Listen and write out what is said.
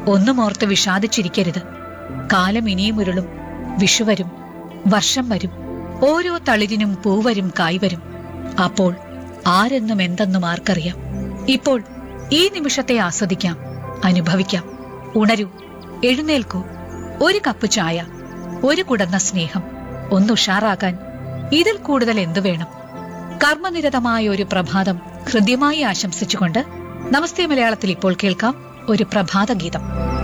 ഒന്നും ഓർത്ത് വിഷാദിച്ചിരിക്കരുത് കാലം ഇനിയും ഉരുളും വിഷുവരും വർഷം വരും ഓരോ തളിരിനും പൂവരും കായ്വരും അപ്പോൾ ആരെന്നും എന്തെന്നും ആർക്കറിയാം ഇപ്പോൾ ഈ നിമിഷത്തെ ആസ്വദിക്കാം അനുഭവിക്കാം ഉണരൂ എഴുന്നേൽക്കൂ ഒരു കപ്പ് ചായ ഒരു കുടന്ന സ്നേഹം ഒന്നുഷാറാകാൻ ഇതിൽ കൂടുതൽ എന്തു വേണം കർമ്മനിരതമായ ഒരു പ്രഭാതം ഹൃദ്യമായി ആശംസിച്ചുകൊണ്ട് നമസ്തേ മലയാളത്തിൽ ഇപ്പോൾ കേൾക്കാം ഒരു പ്രഭാത ഗീതം